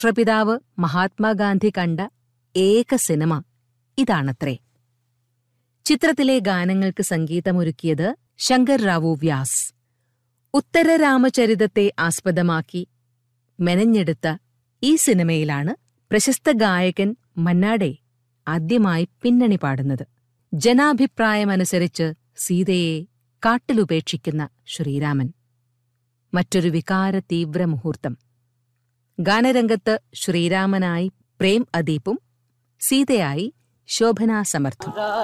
രാഷ്ട്രപിതാവ് മഹാത്മാഗാന്ധി കണ്ട ഏക സിനിമ ഇതാണത്രേ ചിത്രത്തിലെ ഗാനങ്ങൾക്ക് സംഗീതമൊരുക്കിയത് ശങ്കർ റാവു വ്യാസ് ഉത്തരരാമചരിതത്തെ ആസ്പദമാക്കി മെനഞ്ഞെടുത്ത ഈ സിനിമയിലാണ് പ്രശസ്ത ഗായകൻ മന്നാടെ ആദ്യമായി പിന്നണി പാടുന്നത് ജനാഭിപ്രായമനുസരിച്ച് സീതയെ കാട്ടിലുപേക്ഷിക്കുന്ന ശ്രീരാമൻ മറ്റൊരു വികാര തീവ്ര മുഹൂർത്തം ഗാനരംഗത്ത് ശ്രീരാമനായി പ്രേം അദീപും സീതയായി ശോഭനാ സമർത്ഥും